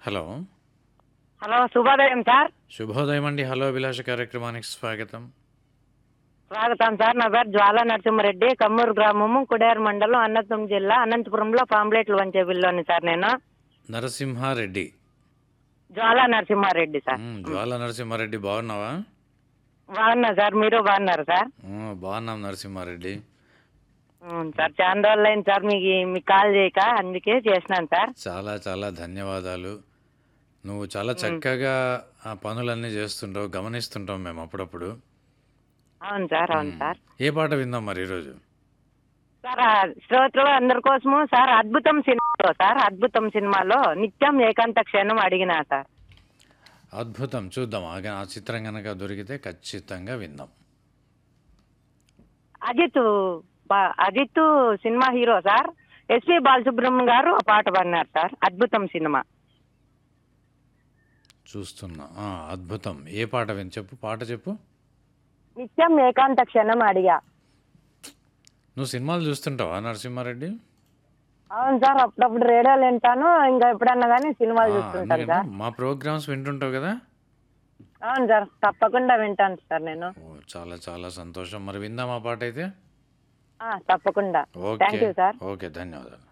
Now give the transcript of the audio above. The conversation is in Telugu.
హలో హలో శుభోదయం సార్ శుభోదయం అండి హలో అభిలాష కార్యక్రమానికి స్వాగతం స్వాగతం సార్ నా పేరు జ్వాల నరసింహారెడ్డి కమ్మూరు గ్రామము కుడేరు మండలం అనంతం జిల్లా అనంతపురంలో పాంప్లెట్లు వంచే బిల్లోని సార్ నేను నరసింహారెడ్డి జ్వాల నరసింహారెడ్డి సార్ మ్, జ్వాల నరసింహారెడ్డి బాగున్నావా బాగున్నా సార్ మీరు బాగున్నారు సార్ మ్, బాగున్నాం నరసింహారెడ్డి ఉమ్, సార్ చాలా రోజులు అయింది సార్ మీకు మీకు కాల్ చేయక అందుకే చేసినాను సార్ చాలా చాలా ధన్యవాదాలు నువ్వు చాలా చక్కగా ఆ పనులన్నీ చేస్తుంటావు గమనిస్తుంటాం మేము అప్పుడప్పుడు అవును సార్ అవును సార్ ఏ పాట విందాం మరి ఈరోజు సార్ ఆ శ్రోతలు అందరి కోసము సార్ అద్భుతం సినిమాలో సార్ అద్భుతం సినిమాలో నిత్యం ఏకాంత క్షణం అడిగినా సార్ అద్భుతం చూద్దాం ఆ గ- ఆ చిత్రం కనుక దొరికితే ఖచ్చితంగా విందాం అజిత్ బా- Ajith cinema hero sir SP Balasubrahmanyam garu ఆ పాట పాడినారు సార్ అద్భుతం సినిమా చూస్తున్నా ఆ, అద్భుతం ఏ పాట విని చెప్పు పాట చెప్పు నిత్యం ఏకాంత క్షణం అడిగా నువ్వు సినిమాలు చూస్తుంటావా నరసింహారెడ్డి అవును సార్ అప్పుడప్పుడు రేడియోలు వింటాను ఇంకా ఎప్పుడన్నా కానీ సినిమాలు ఆ, చూస్తుంటాను ఎందుకంటే సార్ మా ప్రోగ్రామ్స్ వింటుంటావు కదా అవును సార్ తప్పకుండా వింటాను సార్ నేను ఓ, చాలా చాలా సంతోషం మరి విందాం ఆ పాట అయితే ఆ, తప్పకుండా okay thank you sir okay ధన్యవాదాలు